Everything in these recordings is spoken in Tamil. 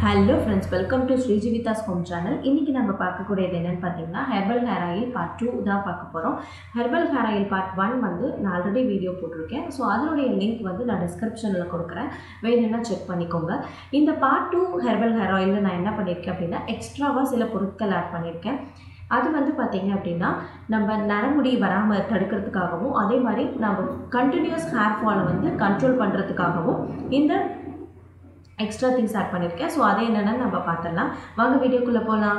hello friends welcome to Srijeevithas home channel இன்றைக்கி நம்ம பார்க்கக்கூடியது என்னென்னு பார்த்தீங்கன்னா herbal hair oil part two தான் பார்க்க போகிறோம் herbal hair oil part one வந்து நான் ஆல்ரெடி வீடியோ போட்டிருக்கேன் ஸோ அதனுடைய லிங்க் வந்து நான் டிஸ்கிரிப்ஷனில் கொடுக்குறேன் வேணும்னா செக் பண்ணிக்கோங்க இந்த பார்ட் டூ ஹெர்பல் ஹேர் ஆயிலில் நான் என்ன பண்ணியிருக்கேன் அப்படின்னா எக்ஸ்ட்ராவாக சில பொருட்கள் ஆட் பண்ணியிருக்கேன் அது வந்து பார்த்திங்க அப்படின்னா நம்ம நரமுடி வராமல் தடுக்கிறதுக்காகவும் அதே மாதிரி நம்ம கண்டினியூஸ் ஹேர் ஃபாலை வந்து கண்ட்ரோல் பண்ணுறதுக்காகவும் இந்த எக்ஸ்ட்ரா திங்ஸ் ஆட் பண்ணியிருக்கேன் ஸோ அதை என்னென்னு நம்ம பார்த்துடலாம் வாங்க வீடியோக்குள்ளே போகலாம்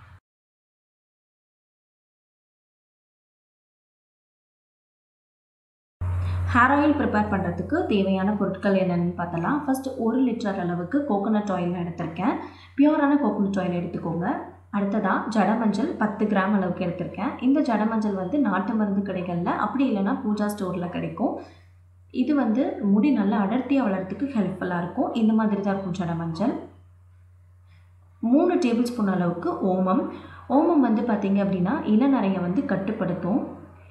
ஹேர் ஆயில் ப்ரிப்பேர் பண்ணுறதுக்கு தேவையான பொருட்கள் என்னென்னு பார்த்தலாம் ஃபஸ்ட்டு ஒரு லிட்டர் அளவுக்கு கோகோனட் ஆயில் எடுத்திருக்கேன் பியூரான கோகோனட் ஆயில் எடுத்துக்கோங்க அடுத்ததாக ஜட மஞ்சள் பத்து கிராம் அளவுக்கு எடுத்திருக்கேன் இந்த ஜட மஞ்சள் வந்து நாட்டு மருந்து கடைகளில் அப்படி இல்லைன்னா பூஜா ஸ்டோரில் கிடைக்கும் இது வந்து முடி நல்லா அடர்த்தியாக வளர்கிறதுக்கு ஹெல்ப்ஃபுல்லாக இருக்கும் இந்த மாதிரி தான் இருக்கும் ஜட மஞ்சள் மூணு டேபிள் ஸ்பூன் அளவுக்கு ஓமம் ஓமம் வந்து பார்த்திங்க அப்படின்னா இளநரையை வந்து கட்டுப்படுத்தும்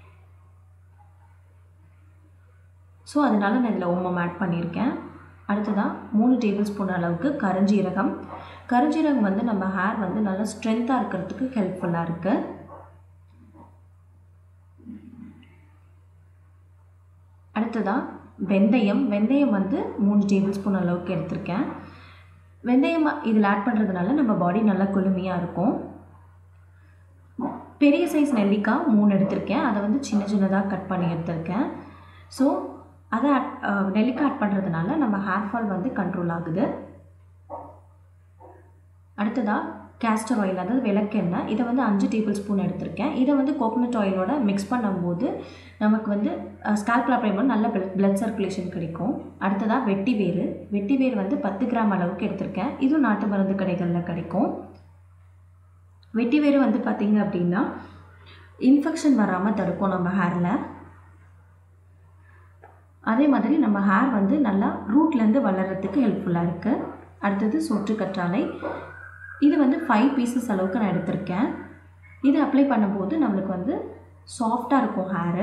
ஸோ அதனால் நான் இதில் ஓமம் ஆட் பண்ணியிருக்கேன் அடுத்ததாக மூணு டேபிள் ஸ்பூன் அளவுக்கு கருஞ்சீரகம் கருஞ்சீரகம் வந்து நம்ம ஹேர் வந்து நல்லா ஸ்ட்ரென்த்தாக இருக்கிறதுக்கு ஹெல்ப்ஃபுல்லாக இருக்குது அடுத்ததாக வெந்தயம் வெந்தயம் வந்து மூணு டேபிள் ஸ்பூன் அளவுக்கு எடுத்திருக்கேன் வெந்தயம் இதில் ஆட் பண்ணுறதுனால நம்ம பாடி நல்லா குளுமையாக இருக்கும் பெரிய சைஸ் நெல்லிக்காய் மூணு எடுத்திருக்கேன் அதை வந்து சின்ன சின்னதாக கட் பண்ணி எடுத்திருக்கேன் ஸோ அதை ஆட் நெல்லிக்காய் ஆட் பண்ணுறதுனால நம்ம ஹேர் ஃபால் வந்து கண்ட்ரோல் ஆகுது அடுத்ததாக கேஸ்டர் ஆயில் அதாவது விளக்கெண்ணெய் இதை வந்து அஞ்சு டேபிள் ஸ்பூன் எடுத்திருக்கேன் இதை வந்து கோகோனட் ஆயிலோட மிக்ஸ் பண்ணும்போது நமக்கு வந்து ஸ்கால்பில் அப்ளை பண்ண நல்ல பிளட் சர்க்குலேஷன் கிடைக்கும் அடுத்ததாக வெட்டி வேறு வெட்டி வேறு வந்து பத்து கிராம் அளவுக்கு எடுத்திருக்கேன் இதுவும் நாட்டு மருந்து கடைகளில் கிடைக்கும் வெட்டி வேறு வந்து பார்த்திங்க அப்படின்னா இன்ஃபெக்ஷன் வராமல் தடுக்கும் நம்ம ஹேரில் அதே மாதிரி நம்ம ஹேர் வந்து நல்லா ரூட்லேருந்து வளர்கிறதுக்கு ஹெல்ப்ஃபுல்லாக இருக்குது அடுத்தது சொற்று கற்றாழை இது வந்து ஃபைவ் பீசஸ் அளவுக்கு நான் எடுத்திருக்கேன் இது அப்ளை பண்ணும்போது நம்மளுக்கு வந்து சாஃப்டாக இருக்கும் ஹேரு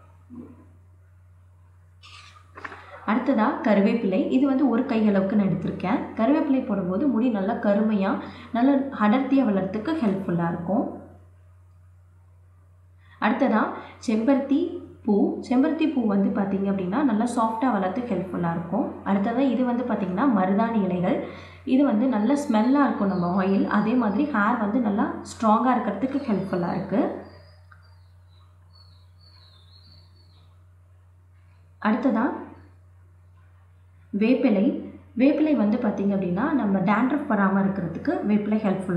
அடுத்ததாக கருவேப்பிலை இது வந்து ஒரு கை அளவுக்கு நான் எடுத்திருக்கேன் கருவேப்பிலை போடும்போது முடி நல்லா கருமையாக நல்ல அடர்த்தியாக வளர்கிறதுக்கு ஹெல்ப்ஃபுல்லாக இருக்கும் அடுத்ததாக செம்பருத்தி பூ செம்பருத்தி பூ வந்து பார்த்திங்க அப்படின்னா நல்லா சாஃப்டாக வளர்த்து ஹெல்ப்ஃபுல்லாக இருக்கும் அடுத்ததாக இது வந்து பார்த்திங்கன்னா மருதாணி இலைகள் இது வந்து நல்ல ஸ்மெல்லாக இருக்கும் நம்ம ஆயில் அதே மாதிரி ஹேர் வந்து நல்லா ஸ்ட்ராங்காக இருக்கிறதுக்கு ஹெல்ப்ஃபுல்லாக இருக்குது அடுத்ததாக வேப்பிலை வேப்பிலை வந்து பார்த்திங்க அப்படின்னா நம்ம டேண்ட்ரஃப் வராமல் இருக்கிறதுக்கு வேப்பிலை ஹெல்ப்ஃபுல்லாக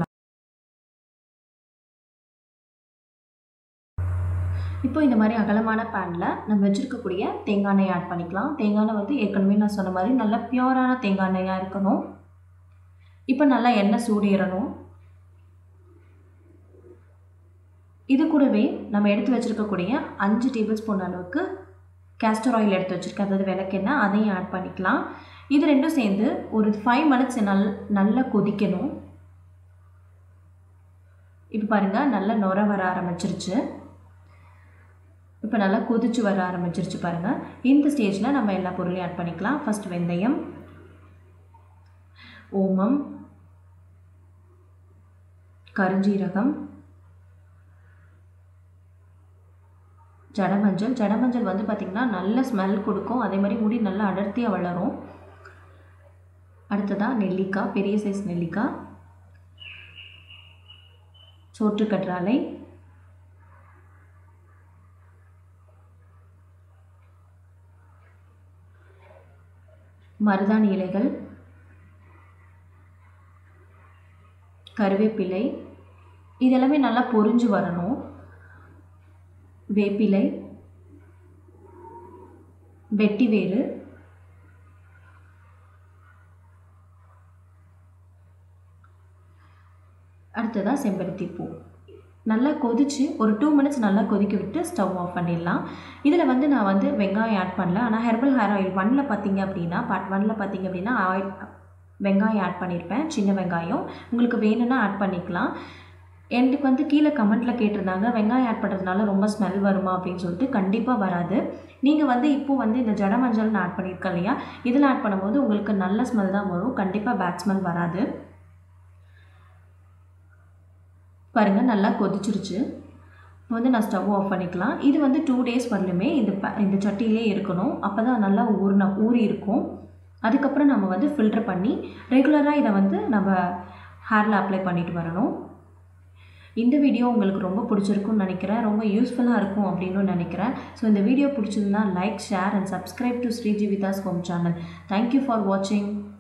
இப்போ இந்த மாதிரி அகலமான பேனில் நம்ம வச்சுருக்கக்கூடிய தேங்காய் எண்ணெய் ஆட் பண்ணிக்கலாம் தேங்காய் எண்ணெய் வந்து ஏற்கனவே நான் சொன்ன மாதிரி நல்லா பியூரான தேங்காய் எண்ணெயாக இருக்கணும் இப்போ நல்லா எண்ணெய் சூடேறணும் இது கூடவே நம்ம எடுத்து வச்சுருக்கக்கூடிய அஞ்சு டேபிள் ஸ்பூன் அளவுக்கு கேஸ்டர் ஆயில் எடுத்து வச்சுருக்கேன் அதாவது விளக்கெண்ணெய் அதையும் ஆட் பண்ணிக்கலாம் இது ரெண்டும் சேர்ந்து ஒரு ஃபைவ் மினிட்ஸ் நல் நல்லா கொதிக்கணும் இப்போ பாருங்கள் நல்லா நுர வர ஆரம்பிச்சிருச்சு இப்போ நல்லா கொதிச்சு வர ஆரம்பிச்சிருச்சு பாருங்கள் இந்த ஸ்டேஜில் நம்ம எல்லா பொருளையும் ஆட் பண்ணிக்கலாம் ஃபஸ்ட் வெந்தயம் ஓமம் கருஞ்சீரகம் ஜடமஞ்சள் ஜடமஞ்சள் வந்து பார்த்திங்கன்னா நல்ல ஸ்மெல் கொடுக்கும் அதே மாதிரி முடி நல்லா அடர்த்தியாக வளரும் அடுத்ததாக நெல்லிக்காய் பெரிய சைஸ் நெல்லிக்காய் சோற்றுக்கற்றாழை மருதாணி இலைகள் கருவேப்பிலை இதெல்லாமே நல்லா பொரிஞ்சு வரணும் வேப்பிலை வெட்டி வேறு அடுத்ததாக செம்பருத்தி பூ நல்லா கொதித்து ஒரு டூ மினிட்ஸ் நல்லா கொதிக்க விட்டு ஸ்டவ் ஆஃப் பண்ணிடலாம் இதில் வந்து நான் வந்து வெங்காயம் ஆட் பண்ணல ஆனால் ஹெர்பல் ஹேர் ஆயில் ஒன்னில் பார்த்தீங்க அப்படின்னா பார்ட் ஒன்னில் பார்த்தீங்க அப்படின்னா ஆயில் வெங்காயம் ஆட் பண்ணியிருப்பேன் சின்ன வெங்காயம் உங்களுக்கு வேணும்னா ஆட் பண்ணிக்கலாம் எனக்கு வந்து கீழே கமெண்ட்டில் கேட்டிருந்தாங்க வெங்காயம் ஆட் பண்ணுறதுனால ரொம்ப ஸ்மெல் வருமா அப்படின்னு சொல்லிட்டு கண்டிப்பாக வராது நீங்கள் வந்து இப்போது வந்து இந்த ஜட மஞ்சள் நான் ஆட் பண்ணியிருக்கேன் இல்லையா இதில் ஆட் பண்ணும்போது உங்களுக்கு நல்ல ஸ்மெல் தான் வரும் கண்டிப்பாக பேட் ஸ்மெல் வராது பாருங்கள் நல்லா கொதிச்சிருச்சு இப்போ வந்து நான் ஸ்டவ் ஆஃப் பண்ணிக்கலாம் இது வந்து டூ டேஸ் வரலுமே இந்த ப இந்த சட்டியிலே இருக்கணும் அப்போ தான் நல்லா ஊறின ஊறி இருக்கும் அதுக்கப்புறம் நம்ம வந்து ஃபில்டர் பண்ணி ரெகுலராக இதை வந்து நம்ம ஹேரில் அப்ளை பண்ணிட்டு வரணும் இந்த வீடியோ உங்களுக்கு ரொம்ப பிடிச்சிருக்கும்னு நினைக்கிறேன் ரொம்ப யூஸ்ஃபுல்லாக இருக்கும் அப்படின்னு நினைக்கிறேன் ஸோ இந்த வீடியோ பிடிச்சிருந்தா like share and subscribe to Srijeevithas home channel thank you for வாட்சிங்